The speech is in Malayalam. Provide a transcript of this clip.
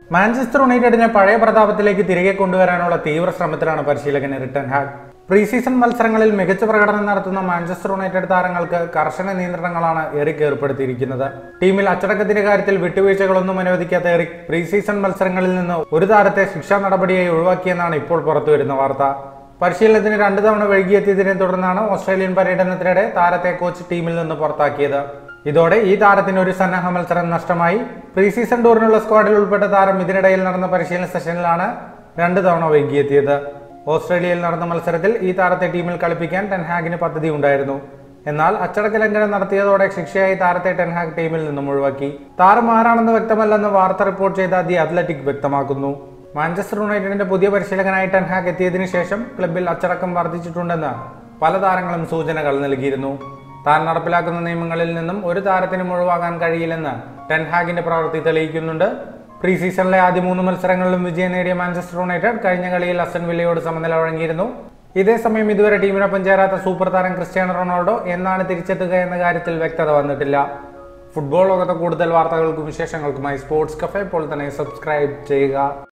മാഞ്ചസ്റ്റർ യുണൈറ്റഡിനെ പഴയ പ്രതാപത്തിലേക്ക് തിരികെ കൊണ്ടുവരാനുള്ള തീവ്ര ശ്രമത്തിലാണ് പരിശീലകൻ റിട്ടൺ ഹാഗ് പ്രീ സീസൺ മത്സരങ്ങളിൽ മികച്ച പ്രകടനം നടത്തുന്ന മാഞ്ചസ്റ്റർ യുണൈറ്റഡ് താരങ്ങൾക്ക് കർശന നിയന്ത്രണങ്ങളാണ് എറിക് ഏർപ്പെടുത്തിയിരിക്കുന്നത് ടീമിൽ അച്ചടക്കത്തിന്റെ കാര്യത്തിൽ വിട്ടുവീഴ്ചകളൊന്നും അനുവദിക്കാത്ത എറിക് പ്രീ സീസൺ മത്സരങ്ങളിൽ നിന്ന് ഒരു താരത്തെ ശിക്ഷാ നടപടിയായി ഒഴിവാക്കിയെന്നാണ് ഇപ്പോൾ പുറത്തുവരുന്ന വാർത്ത പരിശീലനത്തിന് രണ്ടു തവണ വൈകിയെത്തിയതിനെ തുടർന്നാണ് ഓസ്ട്രേലിയൻ പര്യടനത്തിനിടെ താരത്തെ കോച്ച് ടീമിൽ നിന്ന് പുറത്താക്കിയത് ഇതോടെ ഈ താരത്തിന് ഒരു സന്നാഹ മത്സരം നഷ്ടമായി പ്രീ സീസൺ ടൂറിനുള്ള സ്ക്വാഡിൽ ഉൾപ്പെട്ട താരം ഇതിനിടയിൽ നടന്ന പരിശീലന സെഷനിലാണ് രണ്ട് തവണ വൈകിയെത്തിയത് ഓസ്ട്രേലിയയിൽ നടന്ന മത്സരത്തിൽ ഈ താരത്തെ ടീമിൽ കളിപ്പിക്കാൻ ടെൻഹാഗിന് പദ്ധതി ഉണ്ടായിരുന്നു എന്നാൽ അച്ചടക്ക ലംഘനം നടത്തിയതോടെ ശിക്ഷയായി താരത്തെ ടെൻഹാഗ് ടീമിൽ നിന്നും ഒഴിവാക്കി താരം ആരാണെന്ന് വ്യക്തമല്ലെന്ന് വാർത്ത റിപ്പോർട്ട് ചെയ്ത ദി അത്ലറ്റിക് വ്യക്തമാക്കുന്നു മാഞ്ചസ്റ്റർ യുണൈറ്റഡിന്റെ പുതിയ പരിശീലകനായി ടെൻഹാഗ് എത്തിയതിനു ശേഷം ക്ലബിൽ അച്ചടക്കം വർദ്ധിച്ചിട്ടുണ്ടെന്ന് പല താരങ്ങളും സൂചനകൾ നൽകിയിരുന്നു താൻ നടപ്പിലാക്കുന്ന നിയമങ്ങളിൽ നിന്നും ഒരു താരത്തിനും ഒഴിവാകാൻ കഴിയില്ലെന്ന് ടെൻഹാഗിന്റെ പ്രവൃത്തി തെളിയിക്കുന്നുണ്ട് പ്രീ സീസണിലെ ആദ്യ മൂന്ന് മത്സരങ്ങളിലും വിജയം നേടിയ മാഞ്ചസ്റ്റർ യുണൈറ്റഡ് കഴിഞ്ഞ കളിയിൽ അസൻ വില്ലയോട് സമനില വഴങ്ങിയിരുന്നു ഇതേസമയം ഇതുവരെ ടീമിനൊപ്പം ചേരാത്ത സൂപ്പർ താരം ക്രിസ്ത്യാനോ റൊണാൾഡോ എന്നാണ് തിരിച്ചെത്തുക എന്ന കാര്യത്തിൽ വ്യക്തത വന്നിട്ടില്ല ഫുട്ബോൾ ലോകത്തെ കൂടുതൽ വാർത്തകൾക്കും വിശേഷങ്ങൾക്കുമായി സ്പോർട്സ് കഫേ ഇപ്പോൾ തന്നെ സബ്സ്ക്രൈബ് ചെയ്യുക